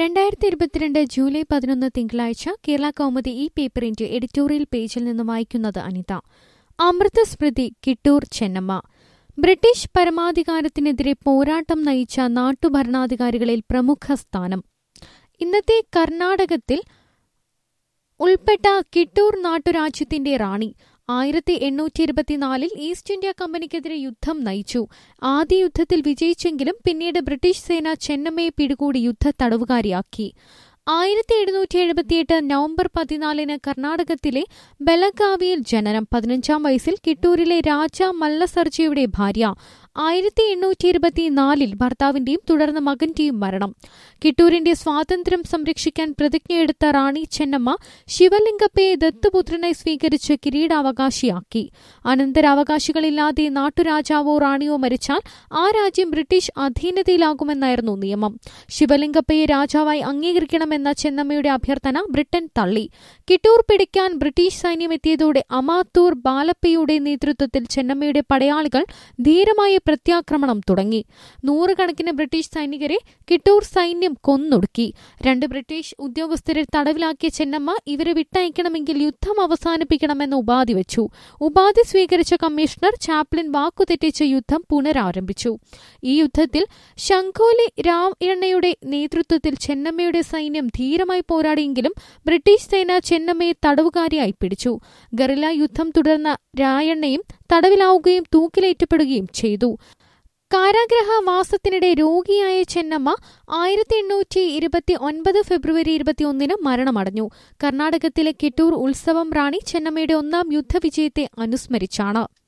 രണ്ടായിരത്തി ഇരുപത്തിരണ്ട് ജൂലൈ പതിനൊന്ന് തിങ്കളാഴ്ച കേരള കൗമുദി ഈ പേപ്പറിന്റെ എഡിറ്റോറിയൽ പേജിൽ നിന്ന് വായിക്കുന്നത് അനിത അമൃത സ്മൃതി കിട്ടൂർ ചെന്നമ്മ ബ്രിട്ടീഷ് പരമാധികാരത്തിനെതിരെ പോരാട്ടം നയിച്ച നാട്ടുഭരണാധികാരികളിൽ പ്രമുഖ സ്ഥാനം ഇന്നത്തെ കർണാടകത്തിൽ ഉൾപ്പെട്ട കിട്ടൂർ നാട്ടുരാജ്യത്തിന്റെ റാണി ആയിരത്തി എണ്ണൂറ്റി ഇരുപത്തിനാലിൽ ഈസ്റ്റ് ഇന്ത്യ കമ്പനിക്കെതിരെ യുദ്ധം നയിച്ചു ആദ്യ യുദ്ധത്തിൽ വിജയിച്ചെങ്കിലും പിന്നീട് ബ്രിട്ടീഷ് സേന ചെന്നമ്മയെ പിടികൂടി യുദ്ധ തടവുകാരിയാക്കി ആയിരത്തി എഴുന്നൂറ്റി എഴുപത്തിയെട്ട് നവംബർ പതിനാലിന് കർണാടകത്തിലെ ബലഗാവിയിൽ ജനനം പതിനഞ്ചാം വയസ്സിൽ കിട്ടൂരിലെ രാജ മല്ലസർജിയുടെ ഭാര്യ ആയിരത്തി എണ്ണൂറ്റി ഇരുപത്തിനാലിൽ ഭർത്താവിന്റെയും തുടർന്ന് മകന്റെയും മരണം കിട്ടൂരിന്റെ സ്വാതന്ത്ര്യം സംരക്ഷിക്കാൻ പ്രതിജ്ഞയെടുത്ത റാണി ചെന്നമ്മ ശിവലിംഗപ്പയെ ദത്തുപുത്രനായി സ്വീകരിച്ച് കിരീടാവകാശിയാക്കി അനന്തരാവകാശികളില്ലാതെ നാട്ടുരാജാവോ റാണിയോ മരിച്ചാൽ ആ രാജ്യം ബ്രിട്ടീഷ് അധീനതയിലാകുമെന്നായിരുന്നു നിയമം ശിവലിംഗപ്പയെ രാജാവായി അംഗീകരിക്കണമെന്ന ചെന്നമ്മയുടെ അഭ്യർത്ഥന ബ്രിട്ടൻ തള്ളി കിട്ടൂർ പിടിക്കാൻ ബ്രിട്ടീഷ് സൈന്യം എത്തിയതോടെ അമാത്തൂർ ബാലപ്പയുടെ നേതൃത്വത്തിൽ ചെന്നമ്മയുടെ പടയാളികൾ ധീരമായ പ്രത്യാക്രമണം തുടങ്ങി നൂറുകണക്കിന് ബ്രിട്ടീഷ് സൈനികരെ കിട്ടൂർ സൈന്യം കൊന്നൊടുക്കി രണ്ട് ബ്രിട്ടീഷ് ഉദ്യോഗസ്ഥരെ തടവിലാക്കിയ ചെന്നമ്മ ഇവരെ വിട്ടയക്കണമെങ്കിൽ യുദ്ധം അവസാനിപ്പിക്കണമെന്ന് ഉപാധി വെച്ചു ഉപാധി സ്വീകരിച്ച കമ്മീഷണർ ചാപ്ലിൻ വാക്കുതെറ്റിച്ച് യുദ്ധം പുനരാരംഭിച്ചു ഈ യുദ്ധത്തിൽ ശംഖോലി രാവണ്ണയുടെ നേതൃത്വത്തിൽ ചെന്നമ്മയുടെ സൈന്യം ധീരമായി പോരാടിയെങ്കിലും ബ്രിട്ടീഷ് സേന ചെന്നമ്മയെ തടവുകാരിയായി പിടിച്ചു ഗറില്ല യുദ്ധം തുടർന്ന രായണ്ണയും തടവിലാവുകയും തൂക്കിലേറ്റപ്പെടുകയും ചെയ്തു കാരാഗ്രഹവാസത്തിനിടെ രോഗിയായ ചെന്നമ്മ ആയിരത്തി എണ്ണൂറ്റി ഇരുപത്തി ഒൻപത് ഫെബ്രുവരി ഇരുപത്തിയൊന്നിന് മരണമടഞ്ഞു കർണാടകത്തിലെ കിട്ടൂർ ഉത്സവം റാണി ചെന്നമ്മയുടെ ഒന്നാം യുദ്ധവിജയത്തെ അനുസ്മരിച്ചാണ്